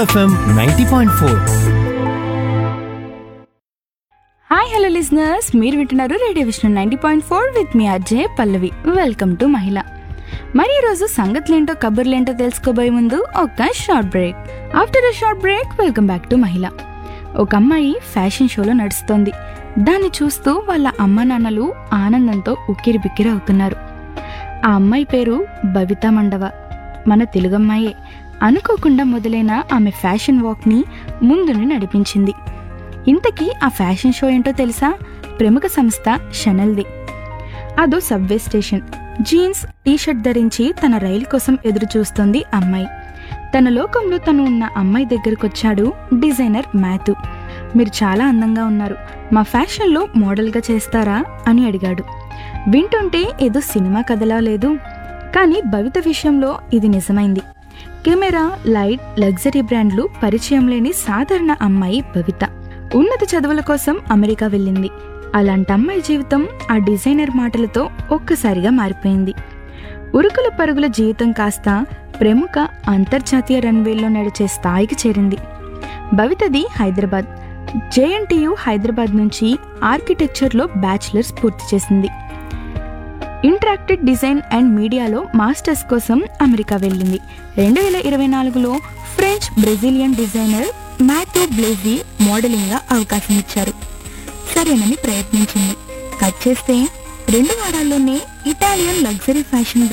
FM ninety point four hi hello listeners మీరు వింటున్నారు radio Vishnu ninety point four with మీ Ajay Pallavi welcome to Mahila మరి ఈరోజు సంగతులేంటో కబుర్లేంటో తెలుసుకోబోయే ముందు ఒక short break after a short break welcome back to Mahila ఒక అమ్మాయి ఫ్యాషన్ షోలో నడుస్తోంది దాన్ని చూస్తూ వాళ్ళ అమ్మ నాన్నలు ఆనందంతో ఉక్కిరి బిక్కిరి అవుతున్నారు ఆ అమ్మాయి పేరు బబితా మండవ మన తెలుగమ్మాయే అనుకోకుండా మొదలైన ఆమె ఫ్యాషన్ వాక్ని ముందుని నడిపించింది ఇంతకీ ఆ ఫ్యాషన్ షో ఏంటో తెలుసా ప్రముఖ సంస్థ షనల్ది అదో సబ్వే స్టేషన్ జీన్స్ టీషర్ట్ ధరించి తన రైలు కోసం ఎదురు చూస్తోంది అమ్మాయి తన లోకంలో తను ఉన్న అమ్మాయి దగ్గరకొచ్చాడు డిజైనర్ మ్యాథు మీరు చాలా అందంగా ఉన్నారు మా ఫ్యాషన్లో మోడల్గా చేస్తారా అని అడిగాడు వింటుంటే ఏదో సినిమా కథలా లేదు కానీ భవిత విషయంలో ఇది నిజమైంది కెమెరా లైట్ లగ్జరీ బ్రాండ్లు పరిచయం లేని సాధారణ అమ్మాయి భవిత ఉన్నత చదువుల కోసం అమెరికా వెళ్ళింది అలాంటి అమ్మాయి జీవితం ఆ డిజైనర్ మాటలతో ఒక్కసారిగా మారిపోయింది ఉరుకుల పరుగుల జీవితం కాస్త ప్రముఖ అంతర్జాతీయ రన్వేల్లో నడిచే స్థాయికి చేరింది భవితది హైదరాబాద్ జేఎన్టీయు హైదరాబాద్ నుంచి ఆర్కిటెక్చర్లో బ్యాచిలర్స్ పూర్తి చేసింది ఇంటరాక్టివ్ డిజైన్ అండ్ మీడియాలో మాస్టర్స్ కోసం అమెరికా వెళ్ళింది రెండు వేల ఇరవై నాలుగులో French Brazilian designer Mathieu Blazy మోడలింగ్గా అవకాశం ఇచ్చారు సరేనని ప్రయత్నించింది కట్ చేస్తే రెండు వారాల్లోనే ఇటాలియన్ లగ్జరీ ఫ్యాషన్